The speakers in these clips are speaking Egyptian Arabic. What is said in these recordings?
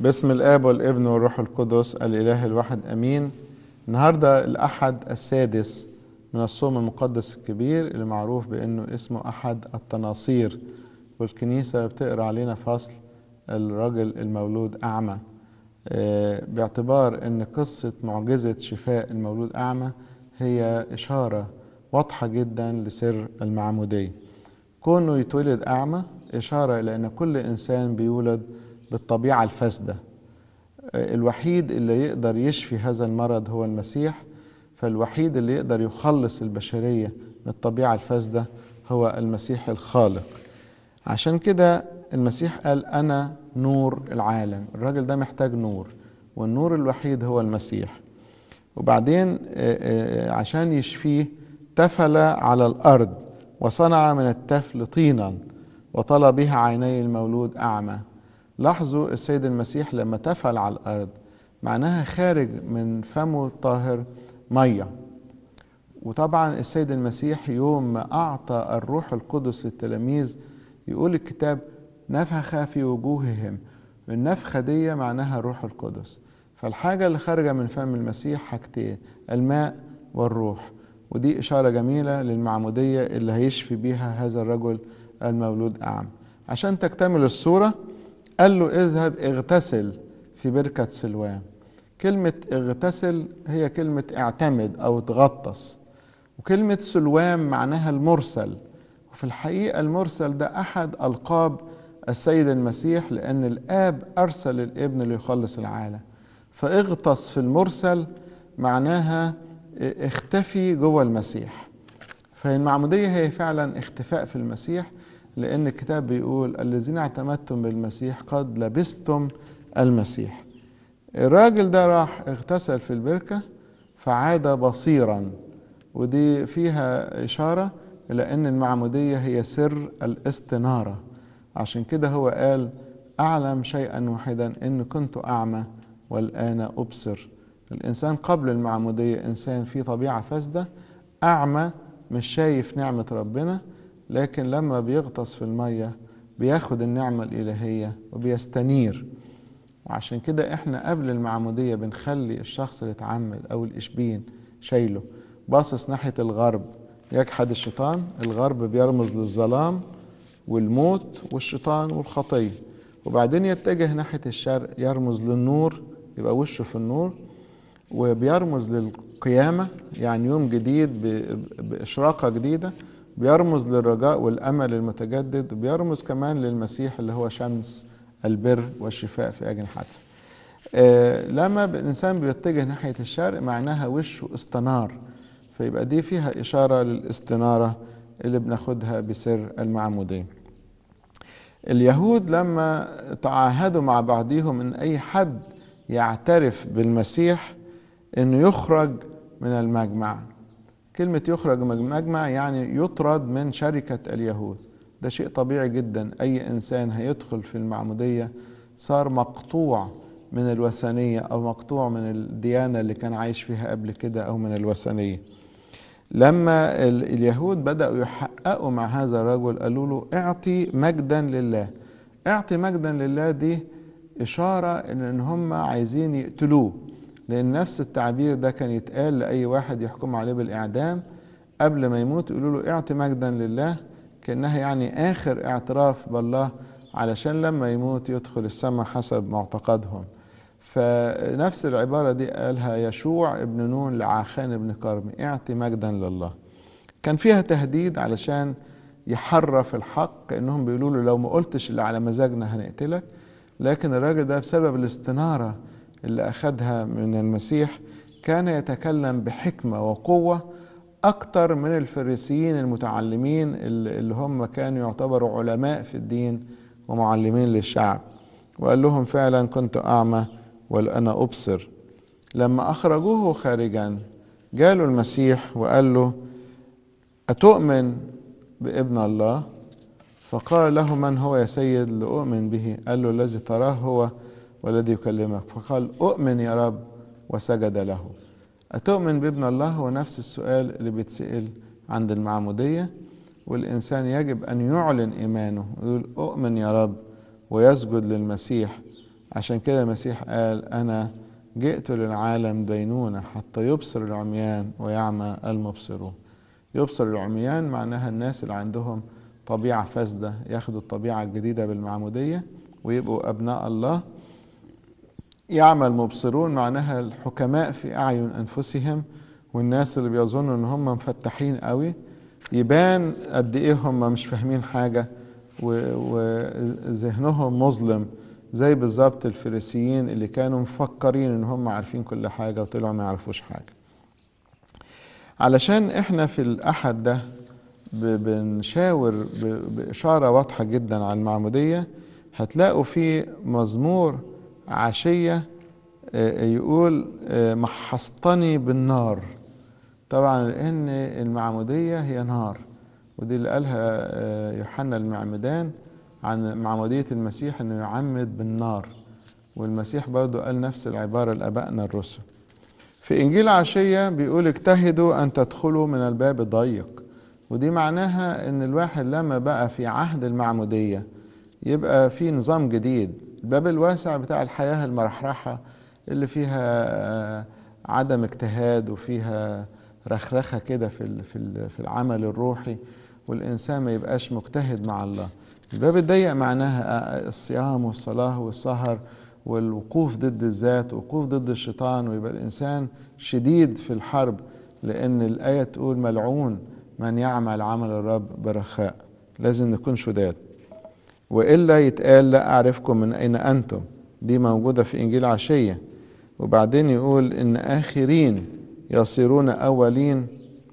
باسم الاب والابن والروح القدس الاله الواحد امين النهارده الاحد السادس من الصوم المقدس الكبير اللي معروف بانه اسمه احد التناصير والكنيسه بتقرا علينا فصل الرجل المولود اعمى آه، باعتبار ان قصه معجزه شفاء المولود اعمى هي اشاره واضحه جدا لسر المعموديه كونه يتولد اعمى اشاره الى ان كل انسان بيولد بالطبيعه الفاسده آه، الوحيد اللي يقدر يشفي هذا المرض هو المسيح فالوحيد اللي يقدر يخلص البشريه من الطبيعه الفاسده هو المسيح الخالق عشان كده المسيح قال انا نور العالم الراجل ده محتاج نور والنور الوحيد هو المسيح وبعدين آه، آه، عشان يشفيه تفل على الارض وصنع من التفل طينا وطلى بها عيني المولود اعمى لاحظوا السيد المسيح لما تفل على الارض معناها خارج من فمه الطاهر ميه وطبعا السيد المسيح يوم ما اعطى الروح القدس للتلاميذ يقول الكتاب نفخ في وجوههم النفخه دي معناها الروح القدس فالحاجه اللي خارجه من فم المسيح حاجتين الماء والروح ودي اشاره جميله للمعموديه اللي هيشفي بيها هذا الرجل المولود اعمى عشان تكتمل الصوره قال له اذهب اغتسل في بركه سلوان كلمه اغتسل هي كلمه اعتمد او تغطس وكلمه سلوان معناها المرسل وفي الحقيقه المرسل ده احد القاب السيد المسيح لان الاب ارسل الابن ليخلص العالم فاغطس في المرسل معناها اختفي جوه المسيح فالمعموديه هي فعلا اختفاء في المسيح لان الكتاب بيقول الذين اعتمدتم بالمسيح قد لبستم المسيح الراجل ده راح اغتسل في البركه فعاد بصيرا ودي فيها اشاره الى ان المعموديه هي سر الاستناره عشان كده هو قال اعلم شيئا واحدا ان كنت اعمى والان ابصر الانسان قبل المعموديه انسان فيه طبيعه فاسده اعمى مش شايف نعمه ربنا لكن لما بيغطس في الميه بياخد النعمه الالهيه وبيستنير وعشان كده احنا قبل المعموديه بنخلي الشخص اللي اتعمد او الاشبين شايله باصص ناحيه الغرب يجحد الشيطان الغرب بيرمز للظلام والموت والشيطان والخطيه وبعدين يتجه ناحيه الشرق يرمز للنور يبقى وشه في النور وبيرمز للقيامه يعني يوم جديد باشراقه جديده بيرمز للرجاء والامل المتجدد وبيرمز كمان للمسيح اللي هو شمس البر والشفاء في اجنحته آه لما الانسان بيتجه ناحيه الشرق معناها وشه استنار فيبقى دي فيها اشاره للاستناره اللي بناخدها بسر المعموديه اليهود لما تعاهدوا مع بعضهم ان اي حد يعترف بالمسيح انه يخرج من المجمع كلمة يخرج من المجمع يعني يطرد من شركة اليهود ده شيء طبيعي جدا أي إنسان هيدخل في المعمودية صار مقطوع من الوثنية أو مقطوع من الديانة اللي كان عايش فيها قبل كده أو من الوثنية لما اليهود بدأوا يحققوا مع هذا الرجل قالوا له اعطي مجدا لله اعطي مجدا لله دي إشارة إن, إن هم عايزين يقتلوه لأن نفس التعبير ده كان يتقال لأي واحد يحكم عليه بالإعدام قبل ما يموت يقولوا له اعطي مجدا لله كأنها يعني آخر اعتراف بالله علشان لما يموت يدخل السماء حسب معتقدهم فنفس العبارة دي قالها يشوع ابن نون لعاخان ابن كرمي اعطي مجدا لله كان فيها تهديد علشان يحرف الحق كأنهم بيقولوا له لو ما قلتش اللي على مزاجنا هنقتلك لكن الراجل ده بسبب الاستنارة اللي أخدها من المسيح كان يتكلم بحكمة وقوة أكتر من الفريسيين المتعلمين اللي هم كانوا يعتبروا علماء في الدين ومعلمين للشعب وقال لهم فعلا كنت أعمى والأنا أبصر لما أخرجوه خارجا جاله المسيح وقال له أتؤمن بابن الله فقال له من هو يا سيد لأؤمن به قال له الذي تراه هو والذي يكلمك فقال أؤمن يا رب وسجد له أتؤمن بابن الله هو نفس السؤال اللي بيتسأل عند المعمودية والإنسان يجب أن يعلن إيمانه يقول أؤمن يا رب ويسجد للمسيح عشان كده المسيح قال أنا جئت للعالم دينونة حتى يبصر العميان ويعمى المبصرون يبصر العميان معناها الناس اللي عندهم طبيعة فاسدة ياخدوا الطبيعة الجديدة بالمعمودية ويبقوا أبناء الله يعمى المبصرون معناها الحكماء في أعين أنفسهم والناس اللي بيظنوا إن هم مفتحين قوي يبان قد إيه هم مش فاهمين حاجة وذهنهم مظلم زي بالظبط الفريسيين اللي كانوا مفكرين ان هم عارفين كل حاجة وطلعوا ما يعرفوش حاجة علشان احنا في الاحد ده بنشاور بإشارة واضحة جدا على المعمودية هتلاقوا في مزمور عشية يقول محصتني بالنار طبعا لأن المعمودية هي نار ودي اللي قالها يوحنا المعمدان عن معمودية المسيح انه يعمد بالنار والمسيح برضو قال نفس العبارة لأبائنا الرسل في إنجيل عشية بيقول اجتهدوا أن تدخلوا من الباب الضيق ودي معناها ان الواحد لما بقى في عهد المعمودية يبقى في نظام جديد الباب الواسع بتاع الحياة المرحرحة اللي فيها عدم اجتهاد وفيها رخرخة كده في في العمل الروحي والإنسان ما يبقاش مجتهد مع الله الباب الضيق معناها الصيام والصلاة والسهر والوقوف ضد الذات والوقوف ضد الشيطان ويبقى الإنسان شديد في الحرب لأن الآية تقول ملعون من يعمل عمل الرب برخاء لازم نكون شداد وإلا يتقال لا أعرفكم من أين أنتم دي موجودة في إنجيل عشية وبعدين يقول إن آخرين يصيرون أولين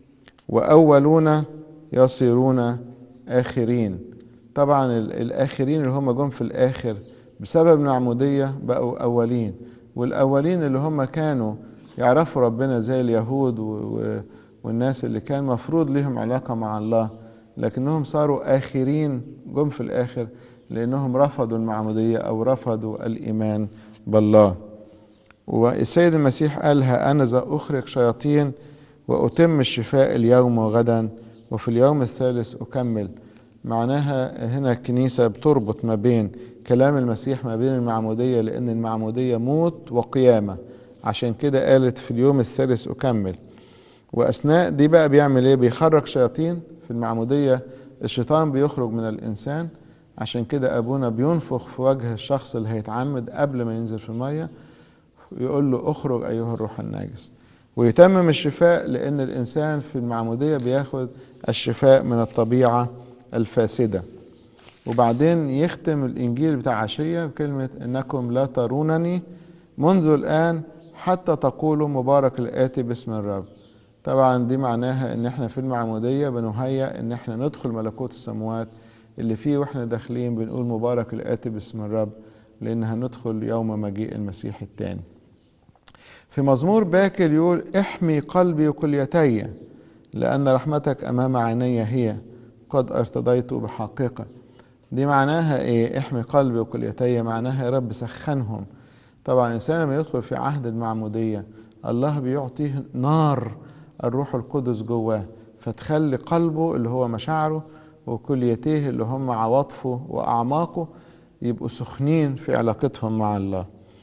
وأولون يصيرون آخرين طبعا الآخرين اللي هم جم في الآخر بسبب المعمودية بقوا أولين والأولين اللي هم كانوا يعرفوا ربنا زي اليهود و والناس اللي كان مفروض لهم علاقة مع الله لكنهم صاروا آخرين جم في الآخر لأنهم رفضوا المعمودية أو رفضوا الإيمان بالله والسيد المسيح قال ها أنا ذا أخرج شياطين وأتم الشفاء اليوم وغدا وفي اليوم الثالث أكمل معناها هنا الكنيسة بتربط ما بين كلام المسيح ما بين المعمودية لأن المعمودية موت وقيامة عشان كده قالت في اليوم الثالث أكمل واثناء دي بقى بيعمل ايه بيخرج شياطين في المعموديه الشيطان بيخرج من الانسان عشان كده ابونا بينفخ في وجه الشخص اللي هيتعمد قبل ما ينزل في الميه يقول له اخرج ايها الروح الناجس ويتمم الشفاء لان الانسان في المعموديه بياخد الشفاء من الطبيعه الفاسده وبعدين يختم الانجيل بتاع عشيه بكلمه انكم لا ترونني منذ الان حتى تقولوا مبارك الاتي باسم الرب طبعا دي معناها ان احنا في المعمودية بنهيأ ان احنا ندخل ملكوت السماوات اللي فيه واحنا داخلين بنقول مبارك الآتي باسم الرب لان هندخل يوم مجيء المسيح الثاني في مزمور باكر يقول احمي قلبي وكليتي لأن رحمتك أمام عيني هي قد ارتضيت بحقيقة دي معناها ايه احمي قلبي وكليتي معناها يا رب سخنهم طبعا الإنسان لما يدخل في عهد المعمودية الله بيعطيه نار الروح القدس جواه فتخلي قلبه اللي هو مشاعره وكليتيه اللي هم عواطفه وأعماقه يبقوا سخنين في علاقتهم مع الله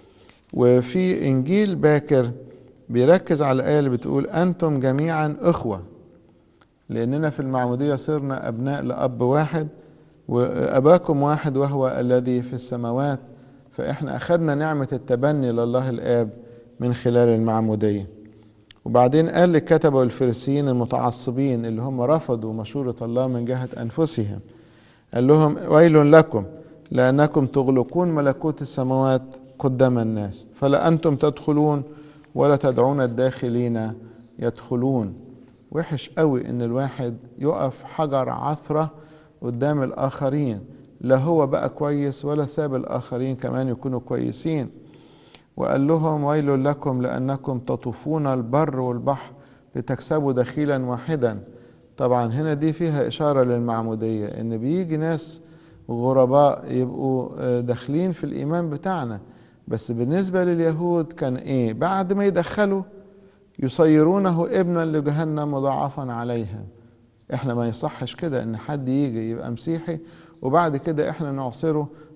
وفي إنجيل باكر بيركز على الآية اللي بتقول أنتم جميعا إخوة لأننا في المعمودية صرنا أبناء لأب واحد وأباكم واحد وهو الذي في السماوات فإحنا أخذنا نعمة التبني لله الآب من خلال المعمودية وبعدين قال للكتبة والفريسيين المتعصبين اللي هم رفضوا مشورة الله من جهة أنفسهم قال لهم ويل لكم لأنكم تغلقون ملكوت السماوات قدام الناس فلا أنتم تدخلون ولا تدعون الداخلين يدخلون وحش قوي ان الواحد يقف حجر عثرة قدام الآخرين لا هو بقى كويس ولا ساب الآخرين كمان يكونوا كويسين وقال لهم ويل لكم لأنكم تطوفون البر والبحر لتكسبوا دخيلا واحدا طبعا هنا دي فيها إشارة للمعمودية إن بيجي ناس غرباء يبقوا داخلين في الإيمان بتاعنا بس بالنسبة لليهود كان إيه بعد ما يدخلوا يصيرونه ابنا لجهنم مضاعفا عليهم احنا ما يصحش كده ان حد يجي يبقى مسيحي وبعد كده احنا نعصره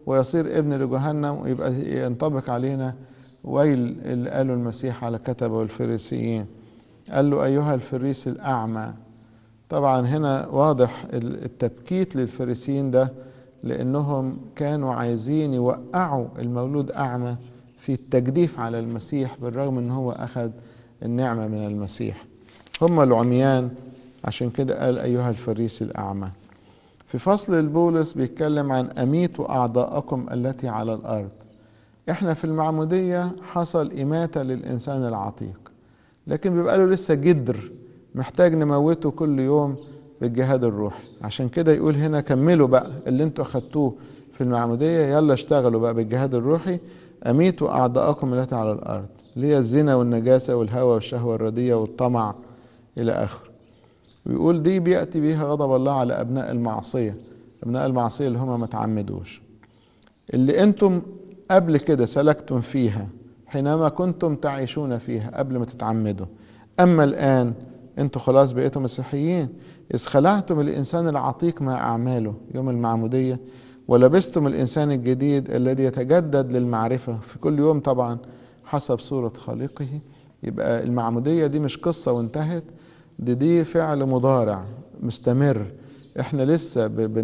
ويصير ابن لجهنم ويبقى ينطبق علينا ويل اللي قاله المسيح على كتبه والفريسيين قال له أيها الفريس الأعمى طبعا هنا واضح التبكيت للفريسيين ده لأنهم كانوا عايزين يوقعوا المولود أعمى في التجديف على المسيح بالرغم أن هو أخذ النعمة من المسيح هم العميان عشان كده قال أيها الفريس الأعمى في فصل البولس بيتكلم عن أميتوا أعضاءكم التي على الأرض احنا في المعمودية حصل إماتة للإنسان العتيق لكن بيبقى له لسه جدر محتاج نموته كل يوم بالجهاد الروحي عشان كده يقول هنا كملوا بقى اللي انتوا أخدتوه في المعمودية يلا اشتغلوا بقى بالجهاد الروحي أميتوا أعضاءكم التي على الأرض اللي هي الزنا والنجاسة والهوى والشهوة الردية والطمع إلى آخره ويقول دي بيأتي بيها غضب الله على أبناء المعصية أبناء المعصية اللي هم ما تعمدوش اللي أنتم قبل كده سلكتم فيها حينما كنتم تعيشون فيها قبل ما تتعمدوا أما الآن أنتم خلاص بقيتم مسيحيين إذ خلعتم الإنسان العتيق مع أعماله يوم المعمودية ولبستم الإنسان الجديد الذي يتجدد للمعرفة في كل يوم طبعا حسب صورة خالقه يبقى المعمودية دي مش قصة وانتهت دي دي فعل مضارع مستمر احنا لسه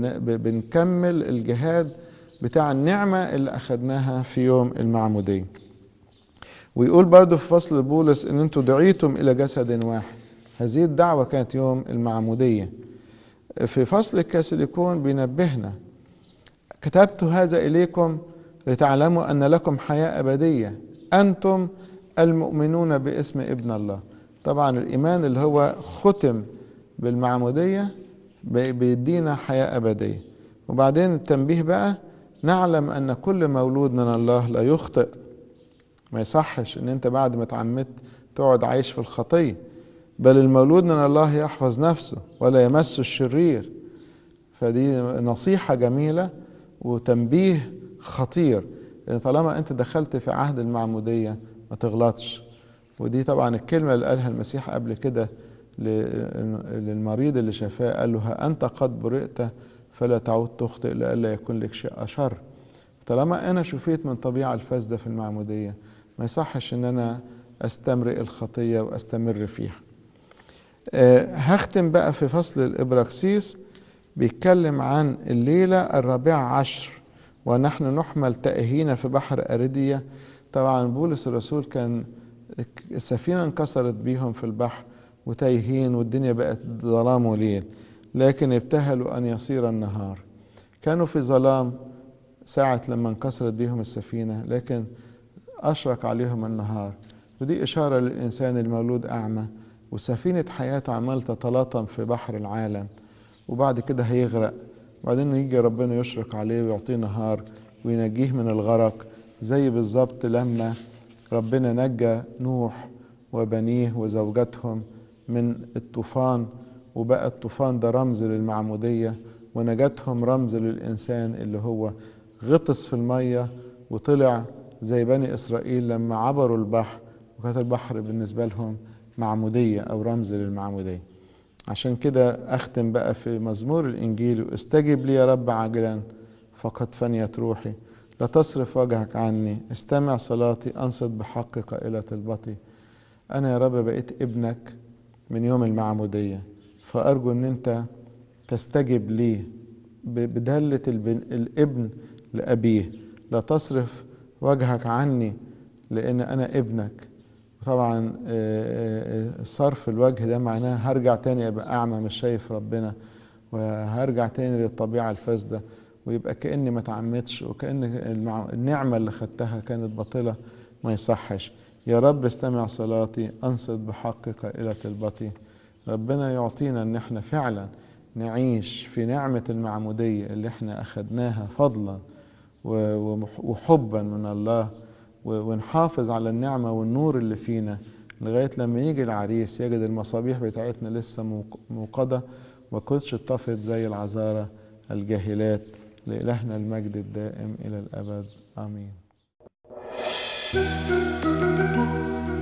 بنكمل الجهاد بتاع النعمة اللي أخدناها في يوم المعمودية ويقول برضو في فصل بولس ان انتوا دعيتم الى جسد واحد هذه الدعوة كانت يوم المعمودية في فصل الكاسيليكون بينبهنا كتبت هذا إليكم لتعلموا أن لكم حياة أبدية أنتم المؤمنون باسم ابن الله طبعا الإيمان اللي هو ختم بالمعمودية بيدينا حياة أبدية وبعدين التنبيه بقى نعلم أن كل مولود من الله لا يخطئ ما يصحش ان انت بعد ما اتعمدت تقعد عايش في الخطيه بل المولود من الله يحفظ نفسه ولا يمس الشرير فدي نصيحه جميله وتنبيه خطير لان طالما انت دخلت في عهد المعموديه ما تغلطش ودي طبعا الكلمه اللي قالها المسيح قبل كده للمريض اللي شافاه قال له ها انت قد برئت فلا تعود تخطئ لئلا يكون لك شيء اشر طالما انا شفيت من طبيعه الفاسده في المعموديه ما يصحش ان انا استمرئ الخطيه واستمر فيها أه هختم بقى في فصل الابراكسيس بيتكلم عن الليله الرابعه عشر ونحن نحمل تأهين في بحر أردية طبعا بولس الرسول كان السفينة انكسرت بيهم في البحر وتايهين والدنيا بقت ظلام وليل لكن ابتهلوا أن يصير النهار كانوا في ظلام ساعة لما انكسرت بيهم السفينة لكن أشرق عليهم النهار ودي إشارة للإنسان المولود أعمى وسفينة حياته عمال تتلاطم في بحر العالم وبعد كده هيغرق وبعدين يجي ربنا يشرق عليه ويعطيه نهار وينجيه من الغرق زي بالظبط لما ربنا نجى نوح وبنيه وزوجاتهم من الطوفان وبقى الطوفان ده رمز للمعمودية ونجاتهم رمز للإنسان اللي هو غطس في المية وطلع زي بني إسرائيل لما عبروا البحر وكانت البحر بالنسبة لهم معمودية أو رمز للمعمودية عشان كده أختم بقى في مزمور الإنجيل استجب لي يا رب عاجلا فقد فنيت روحي لا تصرف وجهك عني استمع صلاتي أنصت بحقك إلى طلبتي أنا يا رب بقيت ابنك من يوم المعمودية فأرجو أن أنت تستجب لي بدالة الابن لأبيه لا تصرف وجهك عني لأن أنا ابنك طبعا صرف الوجه ده معناه هرجع تاني ابقى اعمى مش شايف ربنا وهرجع تاني للطبيعه الفاسده ويبقى كاني ما تعمدش وكان النعمه اللي خدتها كانت باطله ما يصحش يا رب استمع صلاتي انصت بحقك الى طلبتي ربنا يعطينا ان احنا فعلا نعيش في نعمه المعموديه اللي احنا اخدناها فضلا وحبا من الله ونحافظ على النعمة والنور اللي فينا لغاية لما يجي العريس يجد المصابيح بتاعتنا لسه موقدة ما كنتش اتطفت زي العذارى الجاهلات لإلهنا المجد الدائم إلى الأبد آمين